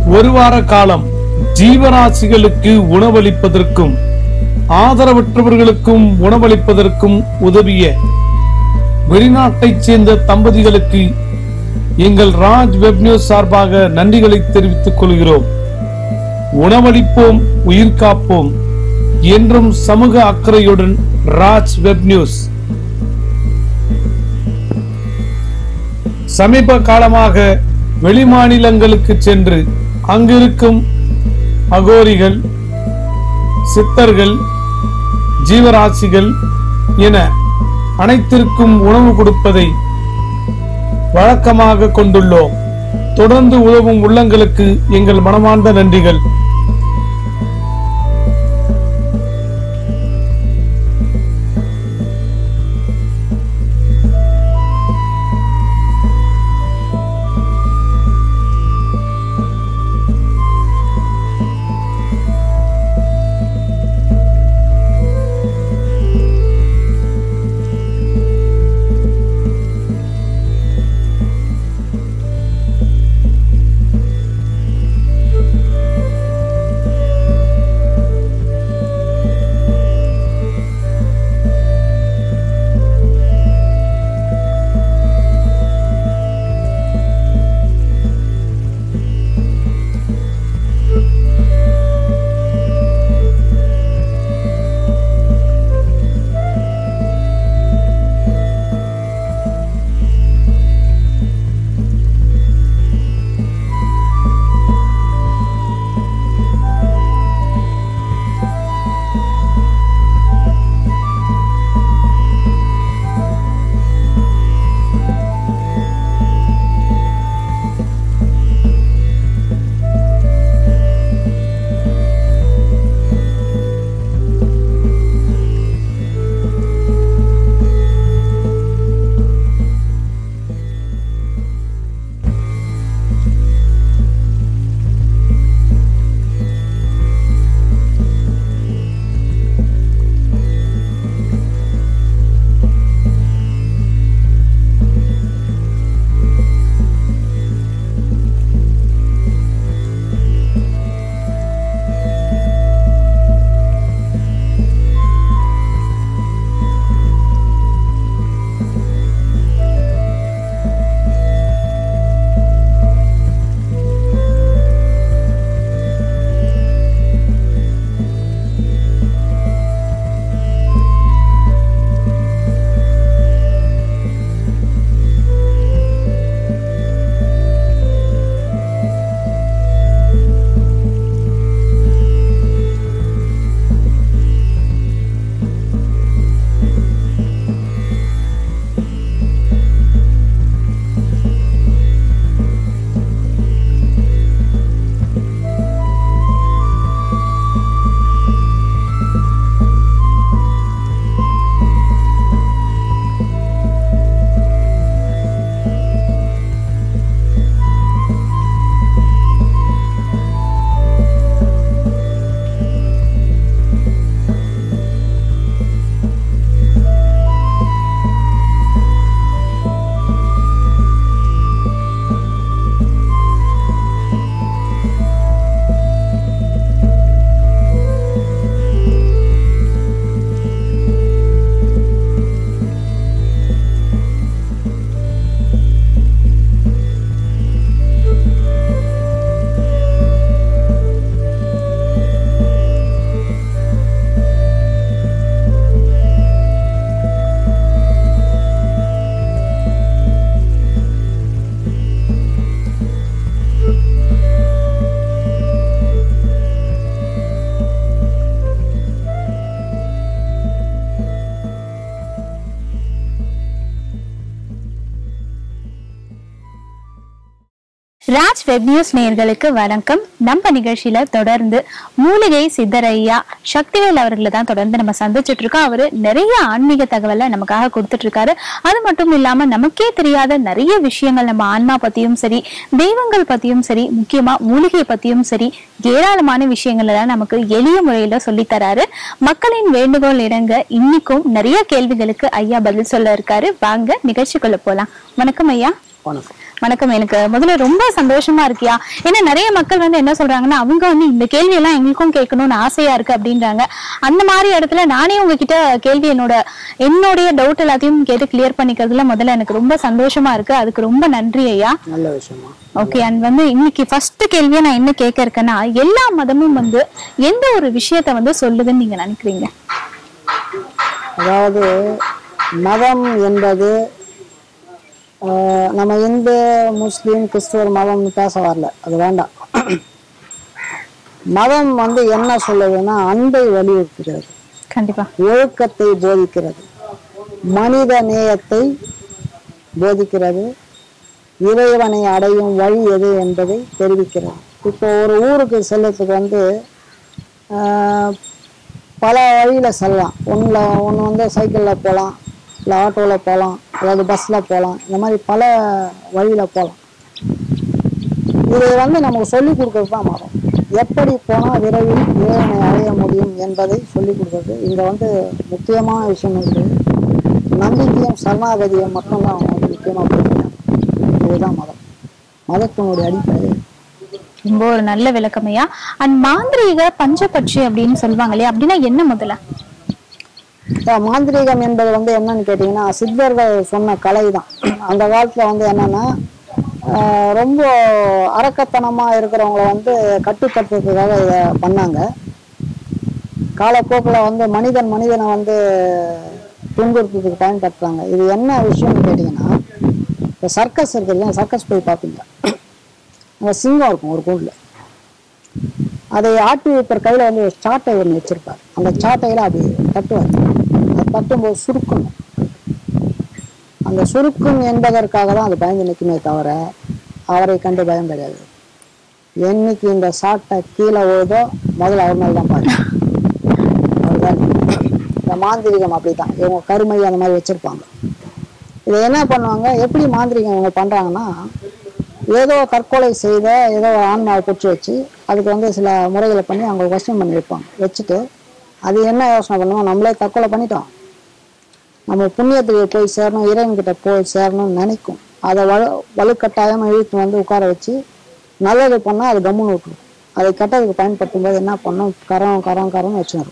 ஒரு வார காலம் ஜீவராசிகளுக்கு உணவளிப்பதற்கும் ஆதரவற்றவர்களுக்கும் உணவளிப்பதற்கும் உதவிய வெளிநாட்டைச் சேர்ந்த தம்பதிகளுக்கு எங்கள் ராஜ் வெப் நியூஸ் சார்பாக நன்றிகளை தெரிவித்துக் கொள்கிறோம் உணவளிப்போம் உயிர் காப்போம் என்றும் சமூக அக்கறையுடன் ராஜ் வெப் நியூஸ் சமீப காலமாக வெளிமாநிலங்களுக்கு சென்று அங்கிருக்கும் அகோரிகள் சித்தர்கள் ஜீவராசிகள் என அனைத்திற்கும் உணவு கொடுப்பதை வழக்கமாக கொண்டுள்ளோம் தொடர்ந்து உதவும் உள்ளங்களுக்கு எங்கள் மனமார்ந்த நன்றிகள் ராஜ் வெப் நியூஸ் நேயர்களுக்கு வணக்கம் நம்ம நிகழ்ச்சியில தொடர்ந்து மூலிகை சித்தரையா சக்திவேல் அவர்களை தான் தொடர்ந்து நம்ம சந்திச்சுட்டு இருக்கோம் அவரு நிறைய ஆன்மீக தகவலை நமக்காக கொடுத்துட்டு இருக்காரு அது மட்டும் இல்லாம நமக்கே தெரியாத நிறைய விஷயங்கள் நம்ம ஆன்மா பத்தியும் சரி தெய்வங்கள் பத்தியும் சரி முக்கியமா மூலிகை பத்தியும் சரி ஏராளமான விஷயங்களை தான் நமக்கு எளிய முறையில சொல்லித் தராரு மக்களின் வேண்டுகோள் இணங்க இன்னைக்கும் நிறைய கேள்விகளுக்கு ஐயா பதில் சொல்ல இருக்காரு வாங்க நிகழ்ச்சிக்குள்ள போலாம் வணக்கம் ஐயா வணக்கம் வணக்கம் எனக்கு முதல்ல ரொம்ப சந்தோஷமா இருக்கியா ஏன்னா நிறைய மக்கள் வந்து என்ன சொல்றாங்கன்னா அவங்க வந்து இந்த கேள்வி எல்லாம் எங்களுக்கும் கேட்கணும்னு ஆசையா இருக்கு அப்படின்றாங்க அந்த மாதிரி இடத்துல நானே உங்ககிட்ட கேள்வி என்னோட என்னுடைய டவுட் எல்லாத்தையும் கேட்டு கிளியர் பண்ணிக்கிறதுல முதல்ல எனக்கு ரொம்ப சந்தோஷமா இருக்கு அதுக்கு ரொம்ப நன்றி ஐயா நல்ல விஷயமா ஓகே அண்ட் வந்து இன்னைக்கு ஃபர்ஸ்ட் கேள்வியை நான் என்ன கேட்க இருக்கேன்னா எல்லா மதமும் வந்து எந்த ஒரு விஷயத்த வந்து சொல்லுதுன்னு நீங்க நினைக்கிறீங்க அதாவது மதம் என்பது ஆஹ், நம்ம இந்து முஸ்லீம் கிறிஸ்துவர் மதம்னு பேச வரல அது வேண்டாம் மதம் வந்து என்ன சொல்லுதுன்னா அன்பை வலியுறுத்துகிறது கண்டிப்பா ஒழுக்கத்தை போதிக்கிறது மனித நேயத்தை போதிக்கிறது இறைவனை அடையும் வழி எது என்பதை தெரிவிக்கிறது இப்போ ஒரு ஊருக்கு செல்றதுக்கு வந்து ஆஹ், பல வழியில் செல்லலாம் ஒன்றில் ஒன்று வந்து சைக்கிளில் போகலாம் இல்லை ஆட்டோவில் போகலாம் அதாவது பஸ்ஸில் போகலாம் இந்த மாதிரி பல வழியில் போகலாம் இதை வந்து நமக்கு சொல்லிக் கொடுக்கறது தான் மரம் எப்படி போனால் விரைவில் இறைவனை அடைய முடியும் என்பதை சொல்லிக் கொடுக்கறது இங்கே வந்து முக்கியமான விஷயம் இருக்குது நம்பிக்கையும் சரணாகதியும் மட்டும்தான் அவங்க வந்து முக்கியமாக போயிருக்காங்க இதுதான் மதம் மதத்தினுடைய அடிப்படை ரொம்ப ஒரு நல்ல விளக்கமையா அண்ட் மாந்திரீக பஞ்சபட்சி அப்படின்னு சொல்லுவாங்க இல்லையா அப்படின்னா என்ன முதல்ல இப்போ மாந்திரீகம் என்பது வந்து என்னன்னு கேட்டிங்கன்னா சித்தர்கள் சொன்ன கலை தான் அந்த காலத்தில் வந்து என்னன்னா ஆஹ் ரொம்ப அரக்கத்தனமாக இருக்கிறவங்கள வந்து கட்டுப்படுத்துறதுக்காக இதை பண்ணாங்க காலப்போக்கில் வந்து மனிதன் மனிதனை வந்து துன்புறுத்துறதுக்கு பயன்படுத்துறாங்க இது என்ன விஷயம்னு கேட்டிங்கன்னா இப்போ சர்க்கஸ் இருக்குது சர்க்கஸ் போய் பார்ப்பீங்க அங்கே சிங்கம் இருக்கும் ஒரு கூண்டில் அதை ஆட்டி வைப்பர் கையில் வந்து ஒரு சாட்டை ஒன்று வச்சிருப்பார் அந்த சாட்டையில அப்படி தட்டுவார் அதை தட்டும்போது சுருக்கணும் அந்த சுருக்கும் என்பதற்காக தான் அது பயந்து நிற்குமே தவிர அவரை கண்டு பயம் கிடையாது என்னைக்கு இந்த சாட்டை கீழே விழுதோ முதல்ல அவர் மேல தான் பாரு அவர்தான் இந்த மாந்திரிகம் அப்படித்தான் இவங்க கருமை அந்த மாதிரி வச்சிருப்பாங்க இதை என்ன பண்ணுவாங்க எப்படி மாந்திரிகம் இவங்க பண்றாங்கன்னா ஏதோ தற்கொலை செய்த ஏதோ ஒரு ஆன்மாவை பிடிச்சி வச்சு அதுக்கு வந்து சில முறைகளை பண்ணி அவங்க கொஸ்டின் பண்ணி வைப்பாங்க வச்சுட்டு அது என்ன யோசனை பண்ணுவோம் நம்மளே தற்கொலை பண்ணிட்டோம் நம்ம புண்ணியத்துக்கு போய் சேரணும் இறைவன்கிட்ட போய் சேரணும்னு நினைக்கும் அதை வலு வலுக்கட்டாயமாக இழுத்து வந்து உட்கார வச்சு நல்லது பண்ணால் அது கம்முன்னு விட்டுரும் அதை கெட்டதுக்கு பயன்படுத்தும் போது என்ன பண்ணும் கரம் கரம் கரம்னு வச்சுருக்கும்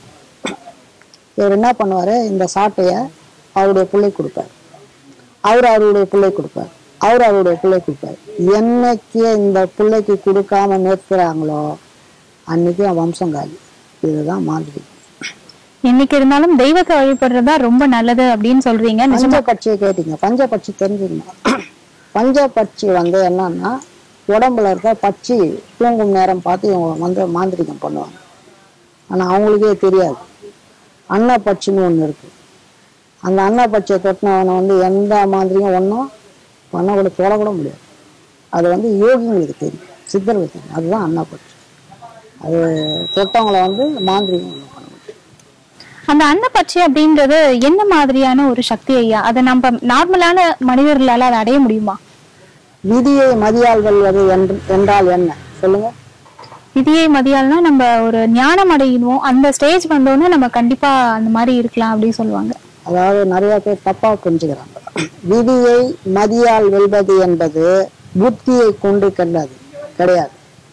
இவர் என்ன பண்ணுவார் இந்த சாட்டையை அவருடைய பிள்ளை கொடுப்பார் அவர் அவருடைய பிள்ளை கொடுப்பார் அவர் அவருடைய பிள்ளை கொடுப்பார் என்னைக்கு இந்த பிள்ளைக்கு கொடுக்காம நிறுத்துறாங்களோ அன்னைக்கு அவன் வம்சம் காலி இதுதான் மாதிரி என்னைக்கு இருந்தாலும் தெய்வத்தை வழிபடுறதா ரொம்ப நல்லது அப்படின்னு சொல்றீங்க நிஜமா பஞ்சபட்சியை கேட்டீங்க பஞ்சபட்சி தெரிஞ்சுக்கணும் பஞ்சபட்சி வந்து என்னன்னா உடம்புல இருக்க பட்சி தூங்கும் நேரம் பார்த்து இவங்க வந்து மாந்திரிகம் பண்ணுவாங்க ஆனா அவங்களுக்கே தெரியாது அன்னப்பட்சின்னு ஒண்ணு இருக்கு அந்த அன்னப்பட்சியை தொட்டினவனை வந்து எந்த மாதிரியும் ஒன்றும் பண்ண கூட தொடக்கூட முடியாது அது வந்து யோகிங்களுக்கு தெரியும் சித்தர்களுக்கு தெரியும் அதுதான் அன்னப்பட்சி அது தொட்டவங்களை வந்து மாந்திரிகம் ஒண்ணும் பண்ண முடியாது அந்த அன்னப்பட்சி அப்படின்றது என்ன மாதிரியான ஒரு சக்தி ஐயா அதை நம்ம நார்மலான மனிதர்களால அதை அடைய முடியுமா விதியை மதியால் வெல்வது என்று- என்றால் என்ன சொல்லுங்க விதியை மதியால்னா நம்ம ஒரு ஞானம் அடையணும் அந்த ஸ்டேஜ் வந்தோடனே நம்ம கண்டிப்பா அந்த மாதிரி இருக்கலாம் அப்படின்னு சொல்லுவாங்க அதாவது நிறைய பேர் தப்பா புரிஞ்சுக்கிறாங்க விதியை மதியால் வெல்வது என்பது புத்தியை கொண்டு கெல்லாது கிடையாது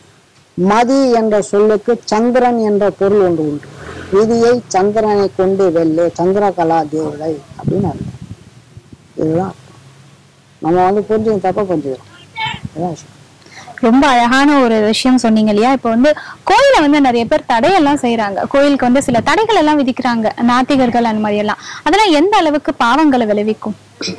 மதி என்ற சொல்லுக்கு சந்திரன் என்ற பொருள் ஒன்று உண்டு விதியை சந்திரனை கொண்டு வெல்லு சந்திரகலா தேவதை அப்படின்னு அர்த்தம் இதுதான் அர்த்தம். நம்ம வந்து புரிஞ்சுக்க தப்பா புரிஞ்சுக்கிறோம் இதுதான் விஷயம் ரொம்ப அழகான ஒரு விஷயம் சொன்னீங்க இல்லையா இப்போ வந்து கோயில வந்து நிறைய பேர் தடையெல்லாம் செய்யறாங்க கோயிலுக்கு வந்து சில தடைகள் எல்லாம் விதிக்கிறாங்க நாத்திகர்கள் அந்த மாதிரி எல்லாம் அதெல்லாம் எந்த அளவுக்கு பாவங்களை விளைவிக்கும்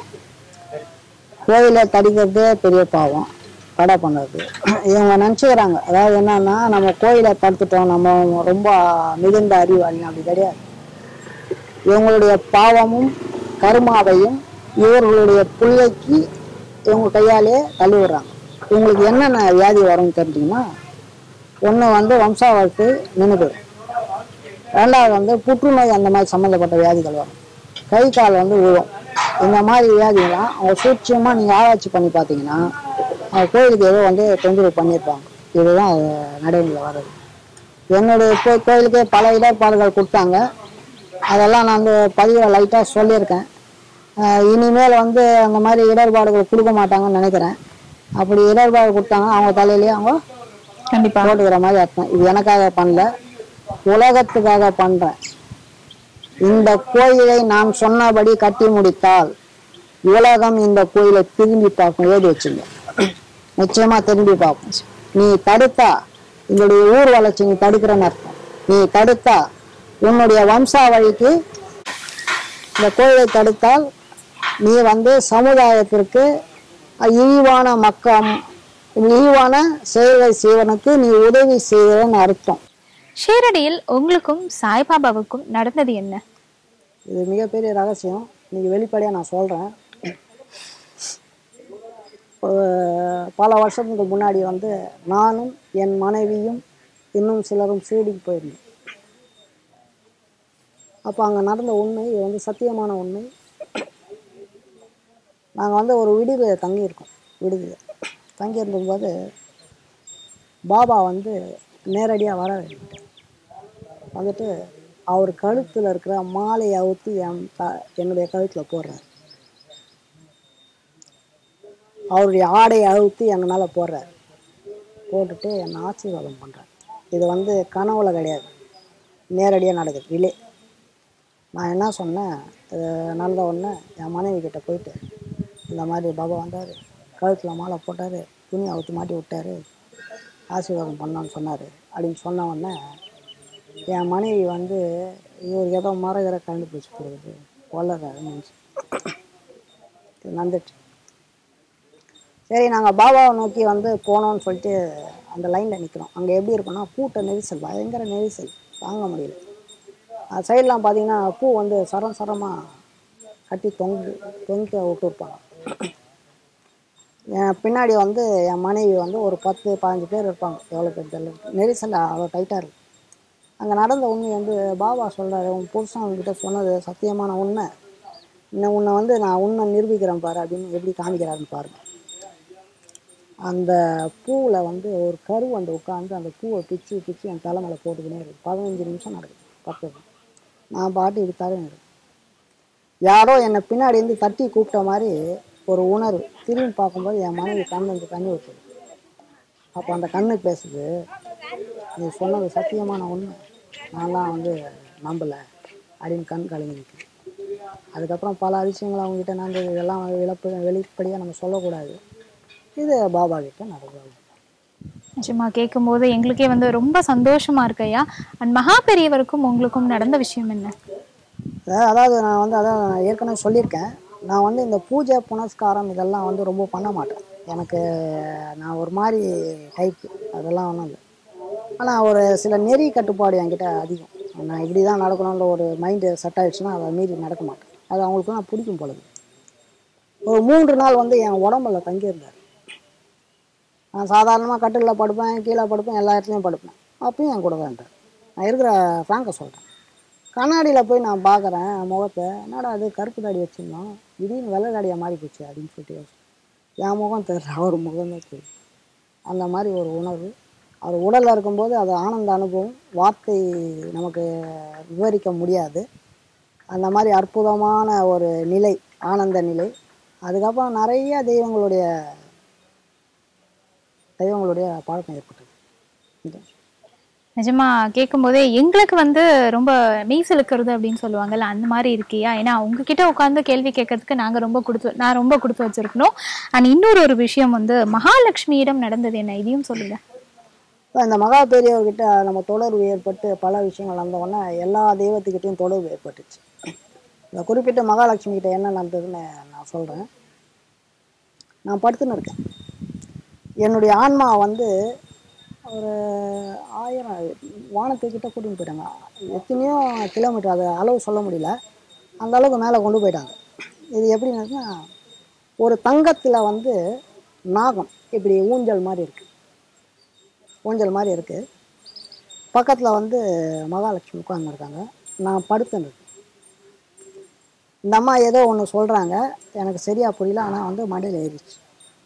கோயிலை தடிக்கிறதே பெரிய பாவம் தடை பண்ணுறது இவங்க நினச்சிக்கிறாங்க அதாவது என்னன்னா நம்ம கோயிலை தடுத்துட்டோம் நம்ம ரொம்ப மிகுந்த அறிவாளி அப்படி கிடையாது இவங்களுடைய பாவமும் கருமாவையும் இவர்களுடைய பிள்ளைக்கு இவங்க கையாலே தள்ளி விடுறாங்க இவங்களுக்கு என்னென்ன வியாதி வரும்னு தெரிஞ்சிங்கன்னா ஒன்று வந்து வம்சாவளத்து நின்று போயிடும் ரெண்டாவது வந்து புற்றுநோய் அந்த மாதிரி சம்மந்தப்பட்ட வியாதிகள் வரும் கை கால் வந்து விழும் இந்த மாதிரி வியாதிகள்லாம் அவங்க சூட்சமாக நீங்கள் ஆராய்ச்சி பண்ணி பார்த்தீங்கன்னா அவங்க கோயிலுக்கு ஏதோ வந்து தொந்தரவு பண்ணியிருப்பாங்க இதுதான் அது நடைமுறை வர்றது என்னுடைய கோ- கோயிலுக்கே பல இடர்பாடுகள் கொடுத்தாங்க அதெல்லாம் நான் வந்து பதிவில் லைட்டாக சொல்லியிருக்கேன் ஆஹ் இனிமேல் வந்து அந்த மாதிரி இடர்பாடுகள் கொடுக்க மாட்டாங்கன்னு நினைக்கிறேன் அப்படி இருநூறு ரூபாய் கொடுத்தாங்க அவங்க தலையிலேயே அவங்க கண்டிப்பா போட்டுக்கிற மாதிரி அர்த்தம் இது எனக்காக பண்ணல உலகத்துக்காக பண்றேன் இந்த கோயிலை நான் சொன்னபடி கட்டி முடித்தால் உலகம் இந்த கோயிலை திரும்பி பார்க்கும் எழுதி வச்சுங்க நிச்சயமா திரும்பி பார்க்கும் நீ தடுத்தா எங்களுடைய ஊர் வளர்ச்சி நீ தடுக்கிறன்னு அர்த்தம் நீ தடுத்தா உன்னுடைய வம்சாவழிக்கு இந்த கோயிலை தடுத்தால் நீ வந்து சமுதாயத்திற்கு இழிவான மக்கள் இழிவான செயல்கள் செய்வனுக்கு நீ உதவி செய்கிறன்னு அர்த்தம் ஷீரடியில் உங்களுக்கும் சாய்பாபாவுக்கும் நடந்தது என்ன இது மிகப்பெரிய ரகசியம் இன்னைக்கு வெளிப்படையாக நான் சொல்கிறேன் பல வருஷத்துக்கு முன்னாடி வந்து நானும் என் மனைவியும் இன்னும் சிலரும் ஷீரடிக்கு போயிருந்தோம் அப்போ அங்கே நடந்த உண்மை இது வந்து சத்தியமான உண்மை நாங்கள் வந்து ஒரு விடுதியில் தங்கியிருக்கோம் விடுதியில் தங்கியிருந்தபோது பாபா வந்து நேரடியாக வர வந்துட்டு அவர் கழுத்தில் இருக்கிற மாலையை அவுத்து என் த என்னுடைய கழுத்தில் போடுறார் அவருடைய ஆடையை அவுத்து என் மேலே போடுறார் போட்டுட்டு என்னை ஆசீர்வாதம் பண்ணுறார் இது வந்து கனவுல கிடையாது நேரடியாக நடக்குது ரிலே நான் என்ன சொன்னேன் இது நடந்த உடனே என் மனைவி கிட்ட போயிட்டு இந்த மாதிரி பாபா வந்தார் கழுத்தில் மாலை போட்டார் துணி அவுத்து மாட்டி விட்டாரு ஆசீர்வாதம் பண்ணான்னு சொன்னார் அப்படின்னு சொன்ன உடனே என் மனைவி வந்து இவருக்கு ஏதோ மரகிற கண்டுபிடிச்சி கொடுக்குது வளர்றாருன்னு நினச்சி இது நடந்துட்டு சரி நாங்கள் பாபாவை நோக்கி வந்து போனோம்னு சொல்லிட்டு அந்த லைனில் நிற்கிறோம் அங்கே எப்படி இருக்குன்னா கூட்ட நெரிசல் பயங்கர நெரிசல் தாங்க முடியல அந்த சைட்லாம் பார்த்தீங்கன்னா பூ வந்து சரம் சரமாக கட்டி தொங்கு தொங்க விட்டுருப்பாங்க என் பின்னாடி வந்து என் மனைவி வந்து ஒரு பத்து பதினஞ்சு பேர் இருப்பாங்க எவ்வளோ பேர் தெரியல நெரிசல் அவ்வளோ டைட்டாக இருக்கு அங்கே நடந்த உண்மை வந்து பாபா சொல்கிறாரு உன் புருஷன் அவங்ககிட்ட சொன்னது சத்தியமான உண்மை இன்னும் உன்னை வந்து நான் உண்மை நிரூபிக்கிறேன் பாரு அப்படின்னு எப்படி காமிக்கிறாருன்னு பாருங்க அந்த பூவில் வந்து ஒரு கரு வந்து உட்காந்து அந்த பூவை பிச்சு பிச்சு என் தலைமையில் போட்டுக்கினே இருக்கு பதினஞ்சு நிமிஷம் நடக்குது பத்து நான் பாட்டு இப்படி தரேன் யாரோ என்னை பின்னாடி இருந்து தட்டி கூப்பிட்ட மாதிரி ஒரு உணர்வு திரும்பி பார்க்கும்போது என் மனைவி கண்ணு வந்து தண்ணி ஊற்றுது அப்போ அந்த கண்ணு பேசுது நீ சொன்னது சத்தியமான உண்மை நான்லாம் வந்து நம்பலை அப்படின்னு கண் கலங்கி நிற்குது அதுக்கப்புறம் பல விஷயங்கள் அவங்ககிட்ட நடந்தது இதெல்லாம் இழப்பு வெளிப்படையாக நம்ம சொல்லக்கூடாது இது பாபா கிட்ட நடந்தது நிச்சயமா கேட்கும்போது எங்களுக்கே வந்து ரொம்ப சந்தோஷமா இருக்கு ஐயா அண்ட் மகா பெரியவருக்கும் உங்களுக்கும் நடந்த விஷயம் என்ன அதாவது- அதாவது நான் வந்து அதான் நான் ஏற்கனவே சொல்லியிருக்கேன் நான் வந்து இந்த பூஜை புனஸ்காரம் இதெல்லாம் வந்து ரொம்ப பண்ண மாட்டேன் எனக்கு நான் ஒரு மாதிரி டைப்பு அதெல்லாம் ஒன்றும் இல்லை ஆனால் ஒரு சில நெறி கட்டுப்பாடு என்கிட்ட அதிகம் நான் இப்படி தான் நடக்கணுன்ற ஒரு மைண்டு செட் ஆயிடுச்சுன்னா அதை மீறி நடக்க மாட்டேன் அது அவங்களுக்கு நான் பிடிக்கும் பொழுது ஒரு மூன்று நாள் வந்து என் உடம்புல தங்கியிருந்தார் நான் சாதாரணமாக கட்டிலில் படுப்பேன் கீழே படுப்பேன் எல்லா இடத்துலையும் படுப்பேன் அப்பயும் என் கூட தான் இருந்தார் நான் இருக்கிற ஃப்ராங்கை சொல்கிறேன் கண்ணாடியில் போய் நான் பார்க்குறேன் முகத்தை என்னடா அது கருப்பு தாடி வச்சுருந்தோம் திடீர்னு வெள்ளை தாடியாக மாறி போச்சு அப்படின்னு சொல்லிட்டு யோசிச்சேன். என் முகம் தெரியல அவர் முகம் தான் தெரியும் அந்த மாதிரி ஒரு உணர்வு அவர் உடலில் இருக்கும்போது அது ஆனந்த அனுபவம் வார்த்தை நமக்கு விவரிக்க முடியாது அந்த மாதிரி அற்புதமான ஒரு நிலை ஆனந்த நிலை அதுக்கப்புறம் நிறைய தெய்வங்களுடைய தெய்வங்களுடைய பழக்கம் ஏற்பட்டது இது. நிஜமா கேட்கும்போதே எங்களுக்கு வந்து ரொம்ப மெய் சிலுக்கிறது அப்படின்னு சொல்லுவாங்கல்ல அந்த மாதிரி இருக்கியா ஏன்னா உங்ககிட்ட உட்காந்து கேள்வி கேட்கறதுக்கு நாங்க ரொம்ப கொடுத்து நான் ரொம்ப கொடுத்து வச்சிருக்கணும் அண்ட் இன்னொரு ஒரு விஷயம் வந்து மகாலட்சுமியிடம் நடந்தது என்ன இதையும் சொல்லுங்க இப்ப இந்த மகா பெரியவர்கிட்ட நம்ம தொடர்பு ஏற்பட்டு பல விஷயங்கள் நடந்த உடனே எல்லா தெய்வத்துக்கிட்டையும் தொடர்பு ஏற்பட்டுச்சு இந்த குறிப்பிட்ட மகாலட்சுமி கிட்ட என்ன நடந்ததுன்னு நான் சொல்கிறேன் நான் படுத்துன்னு இருக்கேன் என்னுடைய ஆன்மா வந்து ஒரு ஆயிரம் வானத்துக்கிட்ட கூட்டின்னு போயிட்டாங்க எத்தனையோ கிலோமீட்டர் அதை அளவு சொல்ல முடியல அந்த அளவுக்கு மேலே கொண்டு போயிட்டாங்க இது எப்படின்னா ஒரு தங்கத்தில் வந்து நாகம் இப்படி ஊஞ்சல் மாதிரி இருக்குது ஊஞ்சல் மாதிரி இருக்குது பக்கத்தில் வந்து மகாலட்சுமி உட்காந்துருக்காங்க நான் படுத்துன்னு இருக்கேன் இந்த அம்மா ஏதோ ஒன்று சொல்கிறாங்க எனக்கு சரியாக புரியல ஆனால் வந்து மண்டையில் ஏறிச்சு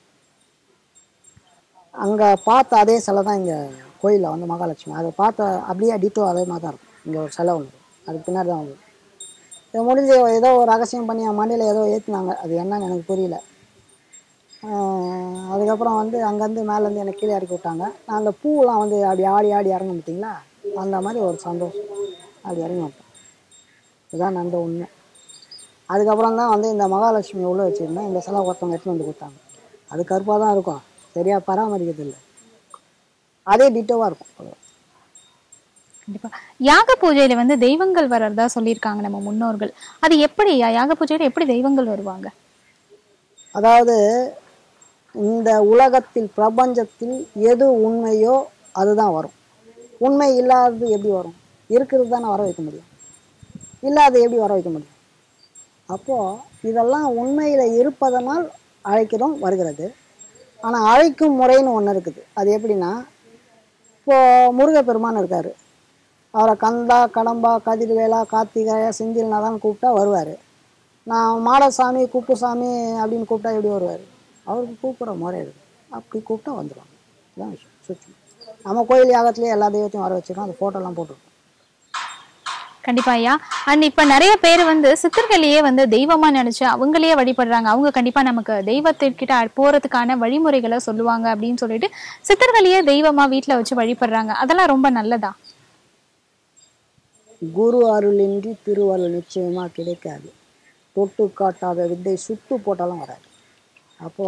அங்கே பார்த்த அதே சிலை தான் இங்கே கோயிலில் வந்து மகாலட்சுமி அதை பார்த்த அப்படியே டிட்டோ அதே மாதிரி தான் இருக்கும் இங்கே ஒரு சிலை ஒன்று அதுக்கு பின்னாடி தான் வந்து இது முடிஞ்சு ஏதோ ஒரு ரகசியம் பண்ணி என் மண்டையில் ஏதோ ஏற்றுனாங்க அது என்னன்னு எனக்கு புரியல ஆஹ் அதுக்கப்புறம் வந்து அங்கேருந்து மேலேருந்து என்னை கீழே இறக்கி விட்டாங்க நான் அந்த பூவெலாம் வந்து அப்படி ஆடி ஆடி இறங்க பார்த்தீங்களா அந்த மாதிரி ஒரு சந்தோஷம் அப்படி இறங்கி விட்டேன் இதுதான் நடந்த உண்மை அதுக்கப்புறம் தான் வந்து இந்த மகாலட்சுமி உள்ள வச்சுருந்தேன் இந்த சிலை ஒருத்தவங்க எடுத்துன்னு வந்து கொடுத்தாங்க அது கருப்பாக தான் இருக்கும் சரியாக பராமரிக்கிறது இல்லை அதே டிட்டோவாக இருக்கும் அவ்வளவுதான். கண்டிப்பா யாக பூஜையில வந்து தெய்வங்கள் வர்றதா சொல்லியிருக்காங்க நம்ம முன்னோர்கள் அது எப்படி யாக பூஜையில எப்படி தெய்வங்கள் வருவாங்க அதாவது இந்த உலகத்தில் பிரபஞ்சத்தில் எது உண்மையோ அதுதான் வரும் உண்மை இல்லாதது எப்படி வரும் இருக்கிறது தானே வர வைக்க முடியும் இல்லாத எப்படி வர வைக்க முடியும் அப்போது இதெல்லாம் உண்மையில் இருப்பதனால் அழைக்கிறோம் வருகிறது ஆனால் அழைக்கும் முறைன்னு ஒன்று இருக்குது அது எப்படின்னா இப்போது முருகப்பெருமான் இருக்கார் அவரை கந்தா கடம்பா கதிர்வேலா கார்த்திகேயா செந்தில்நாதான் கூப்பிட்டா வருவார் நான் மாடசாமி குப்புசாமி அப்படின்னு கூப்பிட்டா எப்படி வருவார் அவருக்கு கூப்பிட்ற முறை இருக்குது அப்படி கூப்பிட்டா வந்துடுவாங்க இதுதான் விஷயம் சுற்றி நம்ம கோயில் யாகத்துலேயே எல்லா தெய்வத்தையும் வர வச்சுருக்கோம் அந்த ஃபோட்டோலாம் போட்டிருக்கோம் கண்டிப்பா ஐயா அண்ட் இப்ப நிறைய பேர் வந்து சித்தர்களையே வந்து தெய்வமா நினைச்சு அவங்களையே வழிபடுறாங்க அவங்க கண்டிப்பா நமக்கு தெய்வத்திற்கிட்ட போறதுக்கான வழிமுறைகளை சொல்லுவாங்க அப்படின்னு சொல்லிட்டு சித்தர்களையே தெய்வமா வீட்ல வச்சு வழிபடுறாங்க அதெல்லாம் ரொம்ப நல்லதா குரு அருளின்றி திருவருள் நிச்சயமாக கிடைக்காது தொட்டு காட்டாத வித்தை சுட்டு போட்டாலும் வராது அப்போ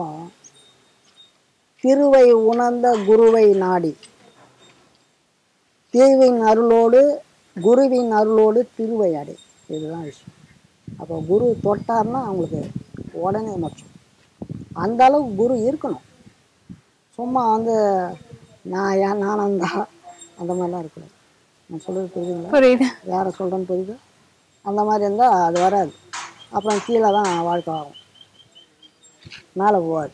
திருவை உணர்ந்த குருவை நாடி தீவின் அருளோடு குருவின் அருளோடு திருவை அடை இதுதான் விஷயம் அப்போ குரு தொட்டார்னா அவங்களுக்கு உடனே மோட்சம் அந்த அளவுக்கு குரு இருக்கணும் சும்மா வந்து நான் ஏன் நானந்தா அந்த மாதிரிலாம் இருக்கக்கூடாது நான் சொல்கிறது புரியுதுங்களா புரியுது யாரை சொல்கிறேன்னு புரியுது அந்த மாதிரி இருந்தால் அது வராது அப்புறம் கீழே தான் வாழ்க்கை ஆகும் மேலே போகாது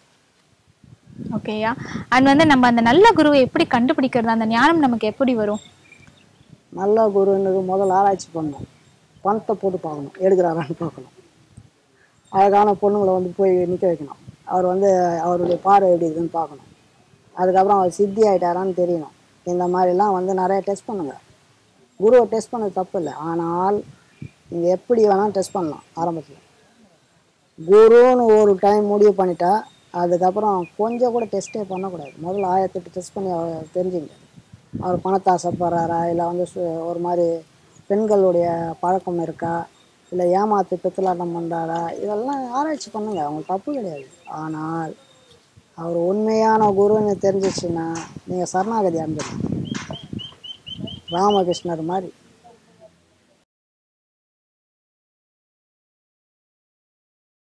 ஓகேயா அண்ட் வந்து நம்ம அந்த நல்ல குருவை எப்படி கண்டுபிடிக்கிறது அந்த ஞானம் நமக்கு எப்படி வரும் நல்ல குருன்னுக்கு முதல்ல ஆராய்ச்சி பண்ணணும் பணத்தை போட்டு பார்க்கணும் எடுக்கிறாரான்னு பார்க்கணும் அழகான பொண்ணுங்களை வந்து போய் நிற்க வைக்கணும் அவர் வந்து அவருடைய பார்வை எப்படி இருக்குன்னு பார்க்கணும் அதுக்கப்புறம் அவர் சித்தி ஆயிட்டாரான்னு தெரியணும் இந்த மாதிரிலாம் வந்து நிறைய டெஸ்ட் பண்ணுங்க குருவை டெஸ்ட் பண்ணது தப்பு இல்லை ஆனால் நீங்கள் எப்படி வேணாலும் டெஸ்ட் பண்ணலாம் ஆரம்பத்தில் குருன்னு ஒரு டைம் முடிவு பண்ணிட்டா அதுக்கப்புறம் கொஞ்சம் கூட டெஸ்ட்டே பண்ணக்கூடாது முதல்ல ஆயிரத்தெட்டு டெஸ்ட் பண்ணி அவர் தெரிஞ்சுங்க அவர் பணத்தை ஆசைப்படுறாரா இல்லை வந்து சு- ஒரு மாதிரி பெண்களுடைய பழக்கம் இருக்கா இல்லை ஏமாத்து பித்தலாட்டம் பண்ணுறாரா இதெல்லாம் ஆராய்ச்சி பண்ணுங்க அவங்களுக்கு தப்பு கிடையாது ஆனால் அவர் உண்மையான குருன்னு தெரிஞ்சிச்சுன்னா நீங்கள் சரணாகதி அடைஞ்சிடலாம் ராமகிருஷ்ணர் மாதிரி